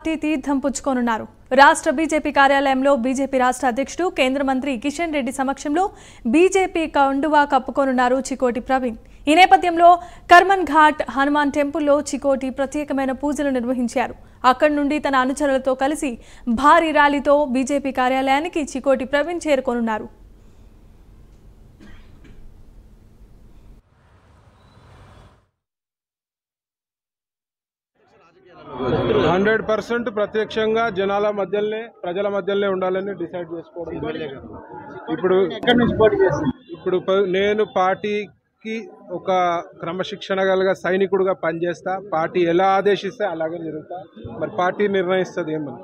party తీర్థం పుచ్చుకోనున్నారు రాష్ట్ర BJP కార్యాలయంలో బీజేపీ రాష్ట్ర అధ్యక్షుడు కేంద్ర మంత్రి కిషన్ రెడ్డి సమక్షంలో బీజేపీ కండువా కప్పుకోనున్నారు చికోటి ప్రవీణ్ ఈ నేపథ్యంలో కర్మన్ ఘాట్ హనుమాన్ టెంపుల్లో చికోటి ప్రత్యేకమైన పూజలు నిర్వహించారు అక్కడి నుండి తన అనుచరులతో కలిసి భారీ ర్యాలీతో బీజేపీ కార్యాలయానికి చికోటి ప్రవీణ్ చేరుకోనున్నారు హండ్రెడ్ పర్సెంట్ ప్రత్యక్షంగా జనాల మధ్యలోనే ప్రజల మధ్యలోనే ఉండాలని డిసైడ్ చేసుకోవడం ఇప్పుడు ఇప్పుడు ప- నేను పార్టీకి ఒక క్రమశిక్షణ గల సైనికుడుగా పనిచేస్తా పార్టీ ఎలా ఆదేశిస్తే అలాగే జరుగుతా మరి పార్టీ నిర్ణయిస్తుంది ఏమని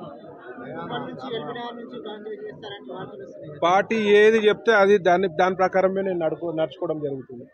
పార్టీ ఏది చెప్తే అది దాని దాని ప్రకారమే నేను నడుపు నడుచుకోవడం జరుగుతుంది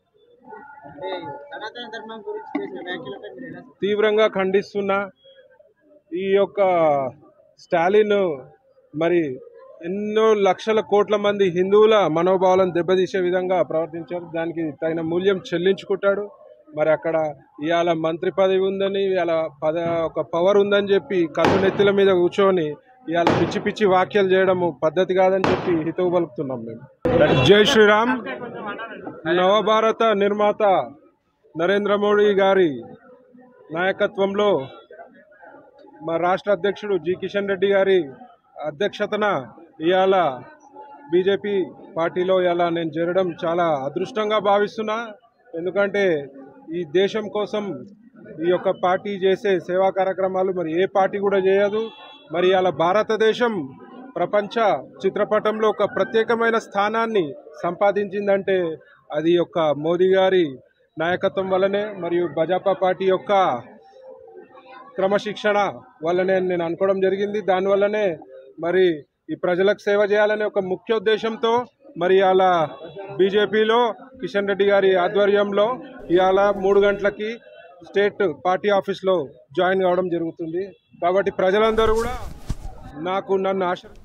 సనాతన ధర్మం గురించి చేసిన వ్యాఖ్యలపై మీరు ఎలా తీవ్రంగా ఖండిస్తున్నా ఈ యొక్క స్టాలిన్ మరి ఎన్నో లక్షల కోట్ల మంది హిందువుల మనోభావాలను దెబ్బతీసే విధంగా ప్రవర్తించారు దానికి తగిన మూల్యం చెల్లించుకుంటాడు మరి అక్కడ ఇవాళ మంత్రి పదవి ఉందని ఇవాళ పద ఒక పవర్ ఉందని చెప్పి కథ నెత్తుల మీద కూర్చొని ఇవాళ పిచ్చి పిచ్చి వ్యాఖ్యలు చేయడము పద్ధతి కాదని చెప్పి హితవు పలుకుతున్నాం మేము జై శ్రీరామ్ నవభారత నిర్మాత నరేంద్ర మోడీ గారి నాయకత్వంలో మా రాష్ట్ర అధ్యక్షుడు జి కిషన్ రెడ్డి గారి అధ్యక్షతన ఇవాళ బీజేపీ పార్టీలో ఇవాళ నేను చేరడం చాలా అదృష్టంగా భావిస్తున్నా ఎందుకంటే ఈ దేశం కోసం ఈ యొక్క పార్టీ చేసే సేవా కార్యక్రమాలు మరి ఏ పార్టీ కూడా చేయదు మరి ఇవాళ భారతదేశం ప్రపంచ చిత్రపటంలో ఒక ప్రత్యేకమైన స్థానాన్ని సంపాదించిందంటే అది యొక్క మోదీ గారి నాయకత్వం వల్లనే మరియు భాజపా పార్టీ యొక్క క్రమశిక్షణ వల్లనే నేను అనుకోవడం జరిగింది దానివల్లనే మరి ఈ ప్రజలకు సేవ చేయాలనే ఒక ముఖ్య ఉద్దేశంతో మరి ఇవాళ బీజేపీలో కిషన్ రెడ్డి గారి ఆధ్వర్యంలో ఇవాళ మూడు గంటలకి స్టేట్ పార్టీ ఆఫీస్లో జాయిన్ కావడం జరుగుతుంది కాబట్టి ప్రజలందరూ కూడా నాకు నన్ను ఆశ